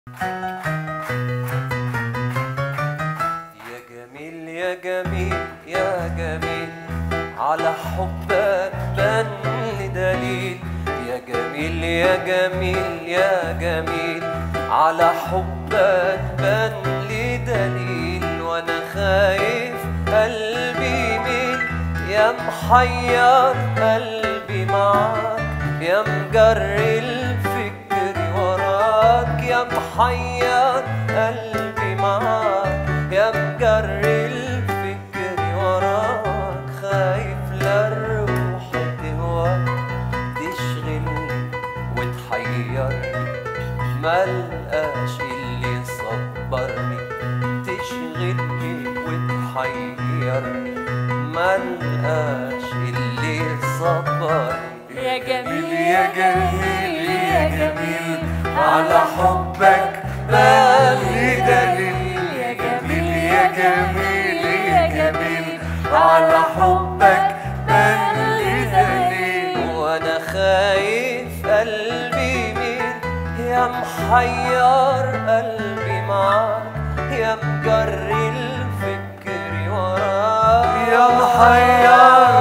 يا جميل يا جميل يا جميل على حبك بان لي دليل يا جميل يا جميل يا جميل على حبك بان لي دليل وانا خايف قلبي يميل يا محير قلبي معاك يا مجري الفكر وراك يا محير قلبي معاك يا مجري الفكر وراك خايف لا الروح تهواك تشغلني وتحيرني ملقاش اللي يصبرني تشغلني وتحيرني ملقاش اللي يصبرني يا جميل يا جميل يا جميل على حبك بالي دليل يا جميل يا جميل يا جميل على حبك بالي دليل وانا خايف قلبي يميل يا محير قلبي معاك يا مجري الفكر وراك يا محير